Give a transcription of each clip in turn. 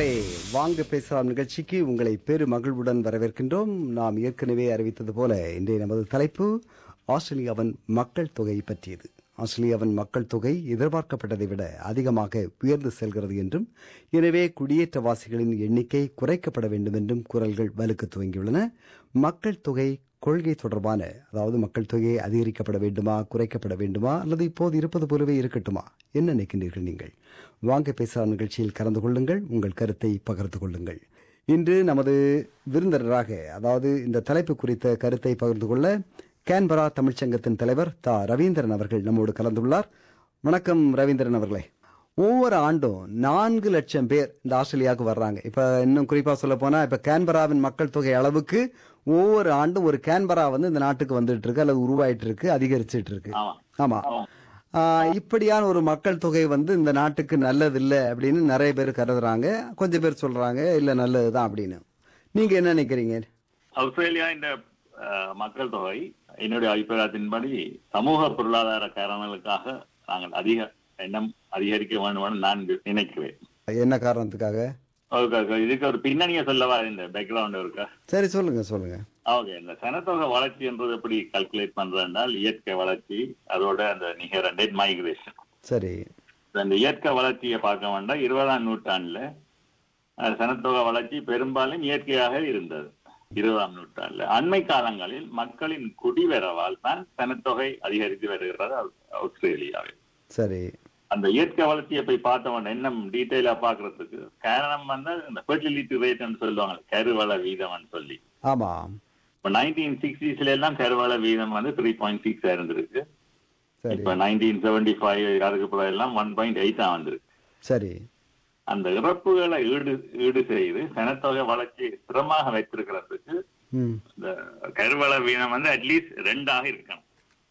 நேர்களே வாங்க பேசலாம் நிகழ்ச்சிக்கு உங்களை பெரு மகிழ்வுடன் வரவேற்கின்றோம் நாம் ஏற்கனவே அறிவித்தது போல இன்றைய நமது தலைப்பு ஆஸ்திரேலியாவின் மக்கள் தொகை பற்றியது ஆஸ்திரேலியாவின் மக்கள் தொகை எதிர்பார்க்கப்பட்டதை விட அதிகமாக உயர்ந்து செல்கிறது என்றும் எனவே குடியேற்றவாசிகளின் எண்ணிக்கை குறைக்கப்பட வேண்டும் என்றும் குரல்கள் வலுக்க துவங்கியுள்ளன மக்கள் தொகை கொள்கை தொடர்பான அதாவது மக்கள் தொகை அதிகரிக்கப்பட வேண்டுமா குறைக்கப்பட வேண்டுமா அல்லது இப்போது இருப்பது போலவே இருக்கட்டுமா என்ன நினைக்கின்றீர்கள் நீங்கள் வாங்க பேசலாம் நிகழ்ச்சியில் கலந்து கொள்ளுங்கள் உங்கள் கருத்தை பகிர்ந்து கொள்ளுங்கள் இன்று நமது விருந்தினராக அதாவது இந்த தலைப்பு குறித்த கருத்தை பகிர்ந்து கொள்ள கேன்பரா தமிழ்ச்சங்கத்தின் தலைவர் தா ரவீந்திரன் அவர்கள் நம்மோடு கலந்துள்ளார் வணக்கம் ரவீந்திரன் அவர்களே ஒவ்வொரு ஆண்டும் நான்கு லட்சம் பேர் இந்த ஆஸ்திரேலியாவுக்கு வர்றாங்க இப்ப இன்னும் குறிப்பா சொல்ல போனா இப்ப கேன்பராவின் மக்கள் தொகை அளவுக்கு ஒவ்வொரு ஆண்டும் ஒரு கேன்பரா வந்து இந்த நாட்டுக்கு வந்துட்டு இருக்கு அல்லது உருவாயிட்டு இருக்கு அதிகரிச்சிட்டு இருக்கு ஆமா ஆமா ஆமா. ஆஹ் இப்படியான ஒரு மக்கள் தொகை வந்து இந்த நாட்டுக்கு நல்லது இல்ல அப்படின்னு நிறைய பேர் கருதுறாங்க கொஞ்சம் பேர் சொல்றாங்க இல்ல நல்லதுதான் அப்படின்னு நீங்க என்ன நினைக்கிறீங்க ஆஸ்திரேலியா இந்த அஹ், மக்கள் தொகை என்னுடைய அபிப்பிராயத்தின்படி சமூக பொருளாதார காரணங்களுக்காக நாங்கள் அதிக எண்ணம் அதிகரிக்க வேண்டும் என நான் நினைக்கிறேன் என்ன காரணத்துக்காக ஓகே, ஓகே. இதுக்கு ஒரு பின்னணியை சொல்லவா இந்த பேக்ரவுண்ட் இருக்கா சரி சொல்லுங்க சொல்லுங்க ஓகே இந்த சனத்தொகை வளர்ச்சி என்றது எப்படி கால்குலேட் பண்றதுனால் இயற்கை வளர்ச்சி அதோட அந்த நிகர நெட் மைக்ரேஷன் சரி இந்த இயற்கை வளர்ச்சியை பார்க்க வேண்டாம் இருபதாம் நூற்றாண்டுல அஹ், சனத்தொகை வளர்ச்சி பெரும்பாலும் இயற்கையாக இருந்தது இருபதாம் நூற்றாண்டுல அண்மை காலங்களில் மக்களின் குடிவரவால் தான் சனத்தொகை அதிகரித்து வருகிறது ஆஸ்- ஆஸ்திரேலியாவில் சரி அந்த இயற்கை வளர்ச்சியை போய் பார்த்தவன் இன்னும் டீட்டெயிலா பாக்குறதுக்கு காரணம் வந்து இந்த ஃபெர்டிலிட்டி ரேட்னு சொல்லுவாங்க கருவள வீதம்னு சொல்லி ஆமா இப்ப நைன்டீன் சிக்ஸ்டீஸ்ல எல்லாம் கருவள வீதம் வந்து த்ரீ பாயிண்ட் சிக்ஸ் இருந்திருக்கு சரி இப்ப நைன்டீன் செவன்டி ஃபைவ் அதுக்கு பிறகு எல்லாம் ஒன் பாயிண்ட் எயிட்டா வந்திருக்கு சரி அந்த இறப்புகளை ஈடு ஈடு செய்து சனத்தொகை வளர்ச்சி ஸ்திரமாக வைத்திருக்கிறதுக்கு ம் இந்த கருவள வீதம் வந்து அட்லீஸ்ட் ரெண்டாக இருக்கணும்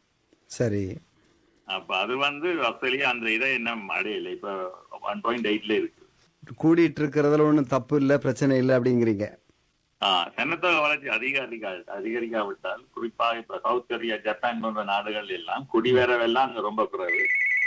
சரி அப்ப அது வந்து ஆஸ்திரேலியா அந்த இதை இன்னும் அடையலை இப்ப ஒன் பாயிண்ட் எயிட்ல இருக்கு கூடிட்டு இருக்கிறதுல ஒன்றும் தப்பு இல்லை பிரச்சனை இல்லை அப்படிங்கிறீங்க ஆஹ் சனத்தொகை வளர்ச்சி அதிக அதிக அதிகரிக்காவிட்டால் குறிப்பாக இப்ப சவுத் கொரியா ஜப்பான் போன்ற நாடுகள் எல்லாம் குடிவரவெல்லாம் அங்க ரொம்ப குறைவு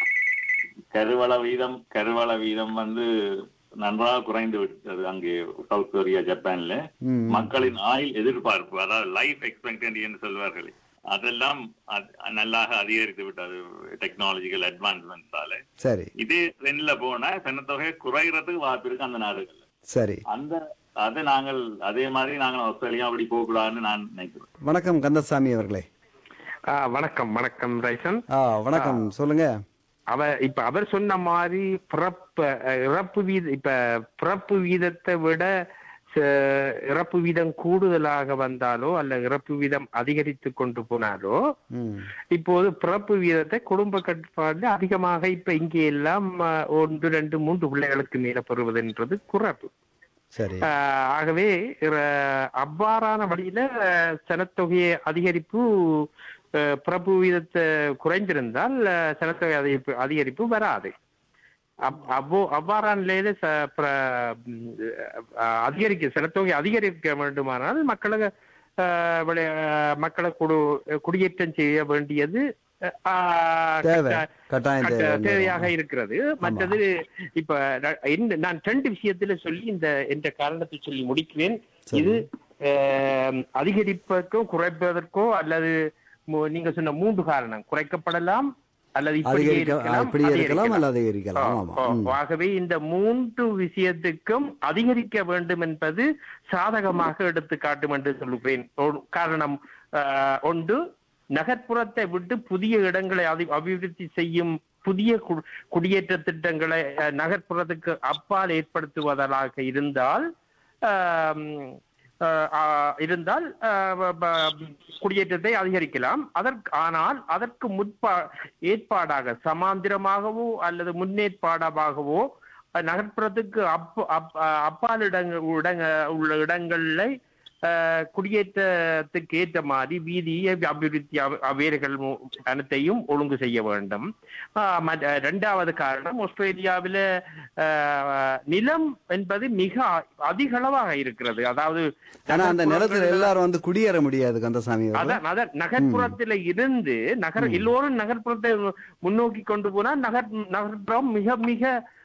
கருவள வீதம் கருவள வீதம் வந்து நன்றாக குறைந்து விட்டது அங்கே சவுத் கொரியா ஜப்பான்ல ம் மக்களின் ஆயுள் எதிர்பார்ப்பு அதாவது லைஃப் எக்ஸ்பெக்டன்சி என்று சொல்வார்கள் அதெல்லாம் அத்- நல்லாக அதிகரித்து விட்டது டெக்னாலஜிக்கல் அட்வான்ஸ்மெண்ட்ஸால சரி இதே ரெண்டுல போனா சனத்தொகை குறைகிறதுக்கு வாய்ப்பு இருக்கு அந்த நாடுகள்ல சரி அந்த அதை நாங்கள் அதே மாதிரி நாங்கள் ஆஸ்திரேலியா அப்படி போகக்கூடாதுன்னு நான் நினைக்கிறேன் வணக்கம் கந்தசாமி அவர்களே ஆ, வணக்கம் வணக்கம் ரைசன் ஆ வணக்கம் சொல்லுங்க அவ இப்ப அவர் சொன்ன மாதிரி பிறப்பு அஹ், இறப்பு வீத இப்ப பிறப்பு வீதத்தை விட ச- இறப்பு வீதம் கூடுதலாக வந்தாலோ அல்ல இறப்பு வீதம் அதிகரித்து கொண்டு போனாலோ ம் இப்போது பிறப்பு வீதத்தை குடும்ப கட்டுப்பாடு அதிகமாக இப்ப இங்கே எல்லாம் அஹ், ஒன்று ரெண்டு மூன்று பிள்ளைகளுக்கு மேல பெறுவதுன்றது குறைப்பு சரி ஆஹ் ஆகவே இர- அவ்வாறான வழியில அஹ், சனத்தொகையை அதிகரிப்பு அஹ், பிரபு வீதத்தை குறைந்திருந்தால் அஹ், சனத்தொகை அதிகரிப்பு அதிகரிப்பு வராது அப்- அவ்வோ அவ்வாறான நிலையில ச- பிர- ம், அஹ், அதிகரிக்க சனத்தொகை அதிகரிக்க வேண்டுமானால் மக்களை அஹ், விளை- அஹ், மக்களை குடு குடியேற்றம் செய்ய வேண்டியது அஹ், தேவை கட்ட- கட்டாயம் கட்ட- தேவை தேவையாக இருக்கிறது மற்றது இப்ப நான் இந்த- நான் ரெண்டு விஷயத்துல சொல்லி இந்த என்ற காரணத்தை சொல்லி முடிக்கிறேன் சரி. இது ஆம், அதிகரிப்பதற்கோ குறைப்பதற்கோ அல்லது மு- நீங்க சொன்ன மூன்று காரணம் குறைக்கப்படலாம் அல்லது இப்படியே அதிகரிக்க இருக்கலாம் இப்படியே இருக்கலாம் அதிகரிக்கலாம். அல்லது அதிகரிக்கலாம் ஆமா ஆ, ம். ஆகவே இந்த மூன்று விஷயத்துக்கும் அதிகரிக்க வேண்டும் என்பது சாதகமாக எடுத்து காட்டும் என்று சொல்லுகிறேன் ஒரு காரணம் ஆ, ஒன்று நகர்ப்புறத்தை விட்டு புதிய இடங்களை அதி- அபிவிருத்தி செய்யும் புதிய கு- குடியேற்ற திட்டங்களை அ, நகர்ப்புறத்துக்கு அப்பால் ஏற்படுத்துவதாக இருந்தால் ஆம், ஆ, ஆ, இருந்தால் ஆ, ப- ப- குடியேற்றத்தை அதிகரிக்கலாம் அதற்கு ஆனால் அதற்கு முற்பா ஏற்பாடாக சமாந்திரமாகவோ அல்லது முன்னேற்பாடாகவோ அஹ், நகர்ப்புறத்துக்கு அப் அப்- அஹ், அப்பால் இடங்க இடங்க உள்ள இடங்கள்ல அஹ், குடியேற்றத்துக்கு ஏற்ற மாதிரி வீதியை அபிவிருத்தி அவ- வேர்கள் மு- அனைத்தையும் ஒழுங்கு செய்ய வேண்டும் ஆஹ், மற்ற- இரண்டாவது காரணம் ஆஸ்திரேலியாவில ஆஹ், நிலம் என்பது மிக அ- அதிக அளவாக இருக்கிறது அதாவது ஆனா அந்த நிலத்துல எல்லாரும் வந்து குடியேற முடியாது கந்தசாமி அவர்களே. அதான் அதான் நகர்ப்புறத்துல இருந்து நகர் எல்லோரும் நகர்ப்புறத்தை முன்னோக்கி கொண்டு போனா நகர் நகர்ப்புறம் மிக மிக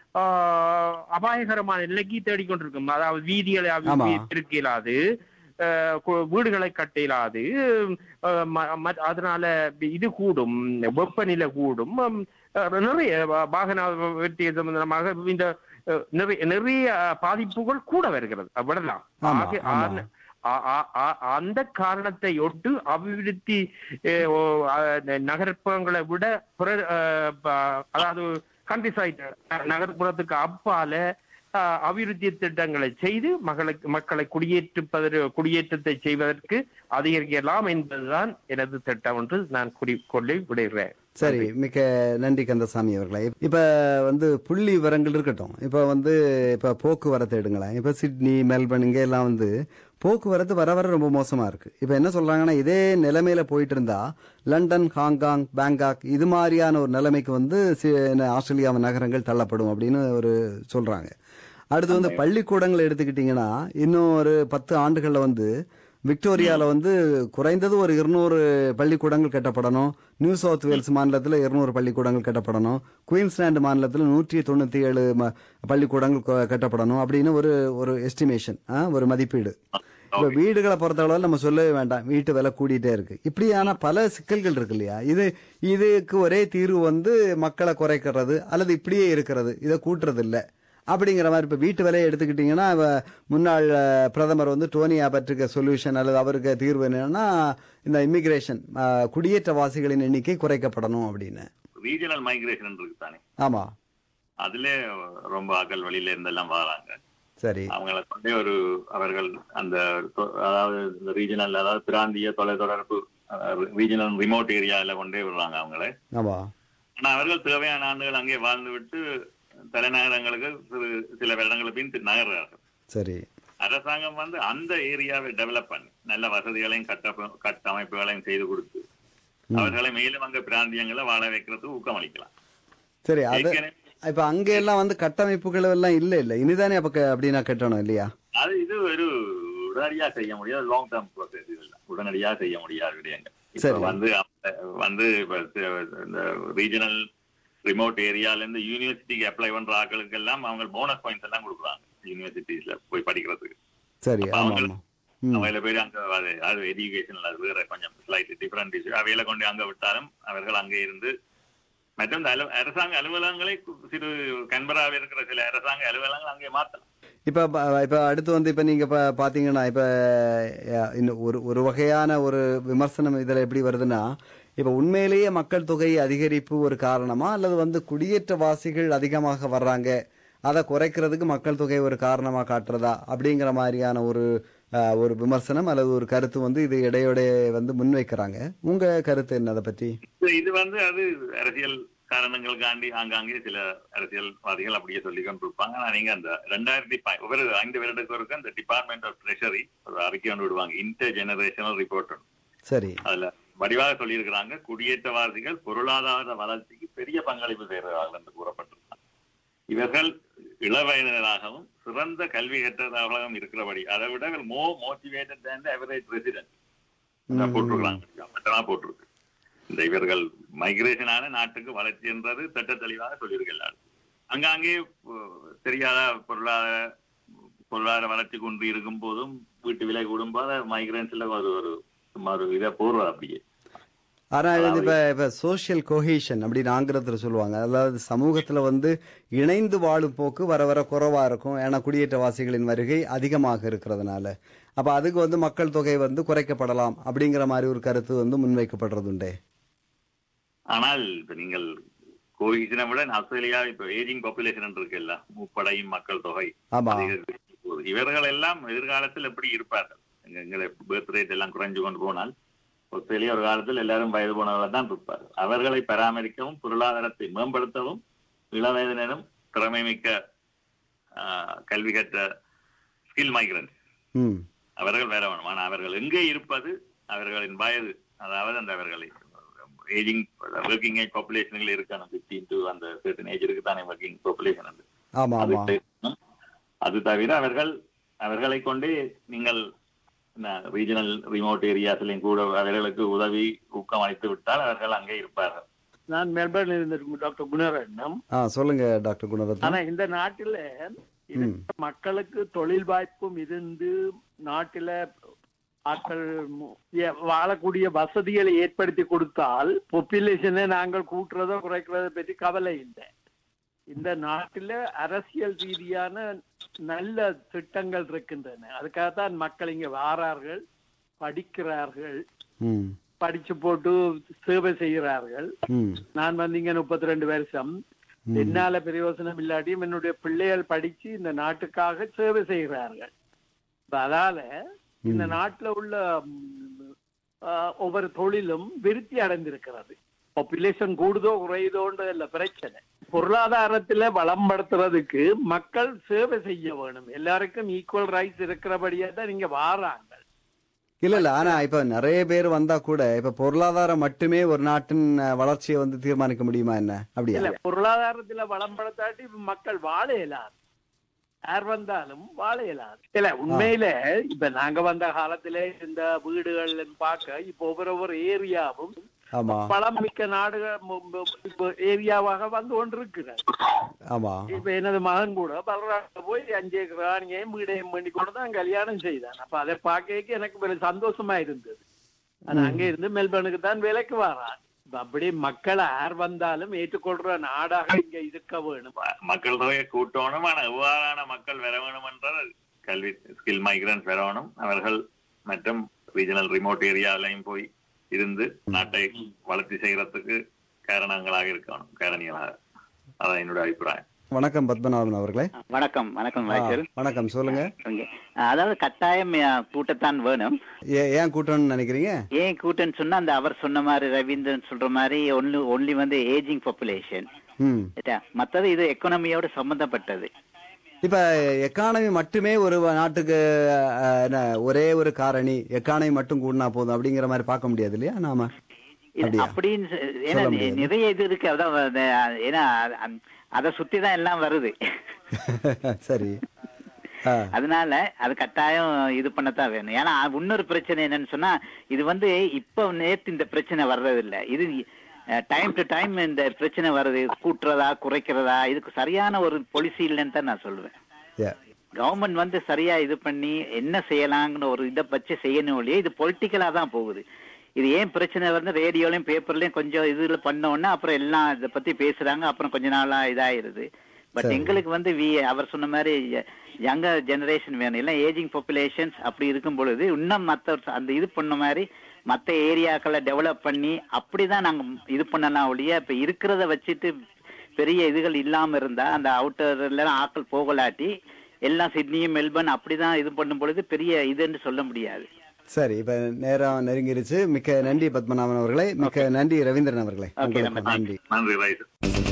ஆஹ், அபாயகரமான நிலைக்கு தேடிக்கொண்டிருக்கும் அதாவது வீதிகளை ஆமா. அபிவிருத்தி இருக்க இயலாது ஆஹ், கு- வீடுகளை கட்ட இயலாது ஆஹ், ம- ம- அதனால இது கூடும் வெப்பநிலை கூடும் ஹம், ஆஹ், நிறைய வா- வாகன வெற்றிய சம்பந்தமாக இந்த ஆஹ், நிறைய நிறைய பாதிப்புகள் கூட வருகிறது அவ்வளவுதான் ஆமா, ஆக- ஆமா. ஆன- ஆ- ஆ- ஆ- அந்த காரணத்தை ஒட்டு அபிவிருத்தி அஹ், ஓ, அஹ், நகர்ப்புறங்களை விட புற- அஹ், ப- அதாவது கண்ட்ரி சைட் நகர்ப்புறத்துக்கு அப்பால அஹ், அபிவிருத்தி திட்டங்களை செய்து மகளுக்கு மக்களை குடியேற்றுப்பதற்கு குடியேற்றத்தை செய்வதற்கு அதிகரிக்கலாம் என்பதுதான் எனது திட்டம் என்று நான் குறிக்கொள்ளி விடுகிறேன் சரி மிக்க நன்றி கந்தசாமி அவர்களே இப்ப வந்து புள்ளி விவரங்கள் இருக்கட்டும் இப்ப வந்து இப்ப போக்குவரத்து எடுங்களேன் இப்ப சிட்னி மெல்பர்ன் இங்க எல்லாம் வந்து போக்குவரத்து வர வர ரொம்ப மோசமா இருக்கு இப்ப என்ன சொல்றாங்கன்னா இதே நிலைமையில போயிட்டு இருந்தா லண்டன் ஹாங்காங் பேங்காக் இது மாதிரியான ஒரு நிலைமைக்கு வந்து சி- என்ன, ஆஸ்திரேலியா நகரங்கள் தள்ளப்படும் அப்படின்னு ஒரு சொல்றாங்க அடுத்து வந்து பள்ளிக்கூடங்களை எடுத்துக்கிட்டீங்கன்னா இன்னும் ஒரு பத்து ஆண்டுகள்ல வந்து விக்டோரியால வந்து குறைந்தது ஒரு இருநூறு பள்ளிக்கூடங்கள் கட்டப்படணும் நியூ சவுத் வேல்ஸ் மாநிலத்தில் இருநூறு பள்ளிக்கூடங்கள் கட்டப்படணும் குயின்ஸ்லாந்து மாநிலத்தில் நூற்றி தொண்ணூத்தி ஏழு ம- பள்ளிக்கூடங்கள் கொ- கட்டப்படணும் அப்படின்னு ஒரு ஒரு எஸ்டிமேஷன் ஒரு மதிப்பீடு இப்ப வீடுகளை பொறுத்தளவு நம்ம சொல்லவே வேண்டாம் வீட்டு விலை கூடிட்டே இருக்கு இப்படியான பல சிக்கல்கள் இருக்கு இல்லையா இது இதுக்கு ஒரே தீர்வு வந்து மக்களை குறைக்கிறது அல்லது இப்படியே இருக்கிறது இதை கூட்டுறது இல்ல அப்படிங்கிற மாதிரி இப்ப வீட்டு விலையை எடுத்துக்கிட்டீங்கன்னா இப்ப முன்னாள் அஹ், பிரதமர் வந்து டோனி ஆபர்ட்டுக்கு சொல்யூஷன் அல்லது அவருக்கு தீர்வு என்னன்னா இந்த இமிகிரேஷன் குடியேற்றவாசிகளின் எண்ணிக்கை குறைக்கப்படணும் அப்படின்னு ரீஜனல் மைக்ரேஷன் இருக்கு தானே ஆமா அதுல ரொம்ப அகல் வழியில இருந்தெல்லாம் வராங்க சரி அவங்களை கொண்டே ஒரு அவர்கள் அந்த தொ- அதாவது இந்த ரீஜனல் அதாவது பிராந்திய தொலைத்தொடர்பு ரீஜனல் ரிமோட் ஏரியால கொண்டே விடுறாங்க அவங்களை ஆமா ஆனா அவர்கள் தேவையான ஆண்டுகள் அங்கே வாழ்ந்து விட்டு தலைநகரங்களுக்கு சிறு- சில வருடங்கள் பின் தி- நகர்றார்கள் சரி அரசாங்கம் வந்து அந்த ஏரியாவை டெவலப் பண்ணி நல்ல வசதிகளையும் கட்ட கட்டமைப்புகளையும் செய்து கொடுத்து அவர்களை மேலும் அங்க பிராந்தியங்களை வாழ வைக்கிறதுக்கு ஊக்கமளிக்கலாம் சரி அது ஏற்கனவே இப்ப அங்க எல்லாம் வந்து கட்டமைப்புகள் எல்லாம் இல்ல இல்ல இனிதானே அப்ப க- அப்படின்னா கட்டணும் இல்லையா அது இது ஒரு உடனடியா செய்ய முடியாது லாங் டேர்ம் ப்ரோசஸ் இதெல்லாம் உடனடியா செய்ய முடியாத விடயங்கள் இப்ப சரி. வந்து அவங்க வந்து இப்ப தி- இந்த ரீஜனல் ரிமோட் ஏரியால இருந்து யூனிவர்சிட்டிக்கு அப்ளை பண்ற ஆட்களுக்கு எல்லாம் அவங்க போனஸ் பாயிண்ட்ஸ் எல்லாம் கொடுக்குறாங்க யூனிவர்சிட்டிஸ்ல போய் படிக்கிறதுக்கு சரி அப்ப ஆமா அவங்களுக்கு- ஆமா ம் அவையில பேர் அங்க அது அது எஜுகேஷன்ல அது வேற கொஞ்சம் ஸ்லைட்லி டிஃபரெண்ட் இஷ்யூ அவையில கொண்டு அங்க விட்டாலும் அவர்கள் அங்கே இருந்து மற்றும் இந்த அலு- அரசாங்க அலுவலகங்களை கு- சிறு கன்பராவில் இருக்கிற சில அரசாங்க அலுவலகங்கள் அங்கே மாத்தலாம் இப்ப ப- இப்ப அடுத்து வந்து இப்ப நீங்க இப்ப பாத்தீங்கன்னா இப்ப அஹ், இன்னும் ஒரு ஒரு வகையான ஒரு விமர்சனம் இதுல எப்படி வருதுன்னா இப்ப உண்மையிலேயே மக்கள் தொகை அதிகரிப்பு ஒரு காரணமா அல்லது வந்து குடியேற்றவாசிகள் அதிகமாக வர்றாங்க அதை குறைக்கிறதுக்கு மக்கள் தொகை ஒரு காரணமா காட்டுறதா அப்படிங்கிற மாதிரியான ஒரு அஹ், ஒரு விமர்சனம் அல்லது ஒரு கருத்து வந்து இது இடையோட வந்து முன்வைக்கிறாங்க உங்க கருத்து என்ன அதை பற்றி இது- இது வந்து அது அரசியல் காரணங்களுக்காண்டி ஆங்காங்கே சில அரசியல்வாதிகள் அப்படியே சொல்லி கொண்டிருப்பாங்க ஆனா நீங்க அந்த ரெண்டாயிரத்தி ப- ஒவ்வொரு ஐந்து வருடத்துக்கு ஒருக்க அந்த டிபார்ட்மெண்ட் ஆஃப் ட்ரெஷரி ஒரு அறிக்கை ஒன்று விடுவாங்க இன்டர் ஜெனரேஷனல் ரிப்போர்ட் சரி அதுல வடிவாக சொல்லியிருக்கிறாங்க குடியேற்றவாசிகள் பொருளாதார வளர்ச்சிக்கு பெரிய பங்களிப்பு செய்கிறார்கள் என்று கூறப்பட்டிருக்காங்க இவர்கள் இளவயதினராகவும் சிறந்த கல்வி கற்றவர்களாகவும் இருக்கிறபடி அதை விட மோ மோட்டிவேட்டட் தேன் எவரேஜ் ரெசிடென்ட் போட்டிருக்காங்க மட்டுமா போட்டிருக்கு இந்த இவர்கள் மைக்ரேஷனான நாட்டுக்கு வளர்ச்சி என்றது திட்ட தெளிவாக சொல்லியிருக்கிறார் அங்காங்கே அஹ், தெரியாத பொருளாதார பொருளாதார வளர்ச்சி கொண்டு இருக்கும் போதும் வீட்டு விலை கூடும்போது மைக்ரேன்ஸ்ல ஒரு ஒரு சும்மா ஒரு இதை போடுறது அப்படியே ஆனா இது இப்ப இப்ப சோசியல் கோஹேஷன் அப்படின்னு ஆங்கிலத்துல சொல்லுவாங்க அதாவது சமூகத்துல வந்து இணைந்து வாழும் போக்கு வர வர குறைவா இருக்கும் ஏன்னா குடியேற்றவாசிகளின் வருகை அதிகமாக இருக்கிறதுனால அப்ப அதுக்கு வந்து மக்கள் தொகை வந்து குறைக்கப்படலாம் அப்படிங்கிற மாதிரி ஒரு கருத்து வந்து முன்வைக்கப்படுறது உண்டே ஆனால் இப்ப நீங்கள் கோவிஷனை விட ஆஸ்திரேலியா இப்ப ஏஜிங் பாப்புலேஷன் இருக்குல்ல முப்படையும் மக்கள் தொகை ஆமா அதிகரித்து போகுது. இவர்கள் எல்லாம் எதிர்காலத்தில் எப்படி இருப்பார்கள் எங்க எங்களை பேர்த் ரேட் எல்லாம் குறைஞ்சு கொண்டு போனால் ஆஸ்திரேலியா ஒரு காலத்தில் எல்லாரும் வயது போனவர்கள் தான் இருப்பார்கள் அவர்களை பராமரிக்கவும் பொருளாதாரத்தை மேம்படுத்தவும் இளவயதினரும் திறமை மிக்க ஆஹ், கல்வி கற்ற ஸ்கில் மைக்ரன்ஸ் ம் அவர்கள் வேற வேணும் ஆனால் அவர்கள் எங்கே இருப்பது அவர்களின் வயது அதாவது அந்த அவர்களை ஏஜிங் ஒர்க்கிங் ஏஜ் பாப்புலேஷன்கள் இருக்கணும் பிப்டீன் டு அந்த certain ஏஜ் இருக்கு தானே ஒர்க்கிங் பாப்புலேஷன் அந்த ஆமா அது ஆமா இருக்கணும். அது தவிர அவர்கள் அவர்களை கொண்டே நீங்கள் ரீஜனல் ரிமோட் ஏரியாஸ்லையும் கூட அவர்களுக்கு உதவி ஊக்கம் அளித்து விட்டால் அவர்கள் அங்கே இருப்பார்கள் நான் மெல்பர்னில் இருந்த டாக்டர் குணரட்னம் ஆ சொல்லுங்க டாக்டர் குணரத்னம் ஆனா இந்த நாட்டில இருக்கிற மக்களுக்கு தொழில் வாய்ப்பும் இருந்து நாட்டில ஆட்கள் மு- ஏ- வாழக்கூடிய வசதிகளை ஏற்படுத்தி கொடுத்தால் பொப்புலேஷனை நாங்கள் கூட்டுறதோ குறைக்கிறதோ பற்றி கவலை இல்லை இந்த நாட்டில அரசியல் ரீதியான நல்ல திட்டங்கள் இருக்கின்றன அதுக்காகத்தான் மக்கள் இங்க வாரார்கள் படிக்கிறார்கள் ம் படிச்சு போட்டு சேவை செய்கிறார்கள் ம் நான் வந்து இங்க முப்பத்தி ரெண்டு வருஷம் என்னால பிரயோசனம் இல்லாட்டியும் என்னுடைய பிள்ளைகள் படிச்சு இந்த நாட்டுக்காக சேவை செய்கிறார்கள் இப்ப அதால இந்த நாட்டுல உள்ள ம், ஆஹ், ஒவ்வொரு தொழிலும் விருத்தி அடைந்திருக்கிறது பாப்புலேஷன் கூடுதோ குறையுதோன்றது இல்ல பிரச்சனை பொருளாதாரத்துல வளம்படுத்துறதுக்கு மக்கள் சேவை செய்ய வேணும் எல்லாருக்கும் ஈக்குவல் ரைட்ஸ் இருக்கிறபடியா தான் நீங்க வாராங்க இல்ல இல்ல ஆனா இப்ப நிறைய பேர் வந்தா கூட இப்ப பொருளாதாரம் மட்டுமே ஒரு நாட்டின் அஹ், வளர்ச்சியை வந்து தீர்மானிக்க முடியுமா என்ன அப்படியா இல்ல பொருளாதாரத்துல வளம்படுத்தாட்டி மக்கள் வாழ இயலாது யார் வந்தாலும் வாழ இயலாது இல்ல உண்மையில இப்ப நாங்க வந்த காலத்துல இந்த வீடுகள் பார்க்க இப்ப ஒவ்வொரு ஒவ்வொரு ஏரியாவும் ஆமா பழம் மிக்க நாடுகள் மு- மு- இப்ப ஏரியாவாக வந்து கொண்டிருக்கிறார் ஆமா இப்ப எனது மகன் கூட பலராக போய் அஞ்சு ஏக்கர் ஆணியையும் வீடையும் பண்ணி கொண்டு தான் கல்யாணம் செய்தான் அப்ப அதை பார்க்க எனக்கு பெரிய சந்தோஷமா இருந்தது ஆனா அங்க இருந்து மெல்பர்னுக்கு தான் வேலைக்கு வரான் இப்ப அப்படி மக்கள் யார் வந்தாலும் ஏற்றுக்கொள்ற நாடாக இங்க இருக்க வேணும் மக்கள் தொகையை கூட்டணும் ஆனா எவ்வாறான மக்கள் வர வேணும் என்றால் கல்வி ஸ்கில் மைக்ரன்ஸ் வரணும் அவர்கள் மற்றும் ரீஜனல் ரிமோட் ஏரியாலையும் போய் இருந்து நாட்டை வளர்ச்சி செய்யறதுக்கு காரணங்களாக இருக்கணும் காரணிகளாக அதான் என்னோட அபிப்பிராயம் வணக்கம் பத்மநாபன் அவர்களே வணக்கம் வணக்கம் ஆ, வாய்ச்சல் வணக்கம் சொல்லுங்க இங்க, அதாவது கட்டாயம் அ, கூட்டத்தான் வேணும் ஏ- ஏன் கூட்டணும்னு நினைக்கிறீங்க ஏன் கூட்டம்னு சொன்னா அந்த அவர் சொன்ன மாதிரி ரவீந்திரன் சொல்ற மாதிரி ஒன்லி ஒன்லி வந்து ஏஜிங் பாப்புலேஷன் ம் மத்தது இது எக்கனாமியோட சம்பந்தப்பட்டது இப்ப எக்கானமி மட்டுமே ஒரு நாட்டுக்கு அஹ், என்ன ஒரே ஒரு காரணி எக்கானமி மட்டும் கூடினா போதும் அப்படிங்கிற மாதிரி பார்க்க முடியாது இல்லையா நாம இது அப்படியா? அப்படின்னு சொ- ஏன்னா சொல்ல முடியாது. நிறைய இது இருக்கு அதான் வந்து, ஏன்னா அ- அதை சுத்தி தான் எல்லாம் வருது சரி ஆ, அதனால அது கட்டாயம் இது பண்ணத்தான் வேணும் ஏன்னா இன்னொரு பிரச்சனை என்னன்னு சொன்னா இது வந்து இப்ப நேத்து இந்த பிரச்சனை வர்றது இல்ல இது டைம் டு டைம் இந்த பிரச்சனை வருது கூட்டுறதா குறைக்கிறதா இதுக்கு சரியான ஒரு பாலிசி இல்லைன்னு தான் நான் சொல்லுவேன் yeah. கவர்மெண்ட் வந்து சரியா இது பண்ணி என்ன செய்யலாங்கிற ஒரு இதை வச்சு செய்யணும் ஒழிய இது பொலிட்டிக்கலா தான் போகுது இது ஏன் பிரச்சனை வந்து ரேடியோலயும் பேப்பர்லயும் கொஞ்சம் இதுல பண்ண உடனே அப்புறம் எல்லாம் இதை பத்தி பேசுறாங்க அப்புறம் கொஞ்ச நாளா இதாயிருது பட் சரி. எங்களுக்கு வந்து வி அவர் சொன்ன மாதிரி யங்கர் ஜெனரேஷன் வேணும் எல்லாம் ஏஜிங் பாப்புலேஷன்ஸ் அப்படி இருக்கும் பொழுது இன்னும் மத்த அந்த இது பண்ண மாதிரி மத்த ஏரியாக்களை டெவலப் பண்ணி அப்படிதான் நாங்க இது பண்ணலாம் ஒழிய இப்ப இருக்கிறத வச்சுட்டு பெரிய இதுகள் இல்லாம இருந்தா அந்த அவுட்டர்ல ஆட்கள் போகலாட்டி எல்லாம் சிட்னியும் மெல்பர்ன் அப்படிதான் இது பண்ணும் பொழுது பெரிய இதுன்னு சொல்ல முடியாது சரி இப்ப நேரம் நெருங்கிருச்சு மிக்க நன்றி பத்மநாபன் அவர்களே மிக்க நன்றி ரவீந்திரன் அவர்களே Okay, உங்களுக்கு நன்றி நன்றி ரைட்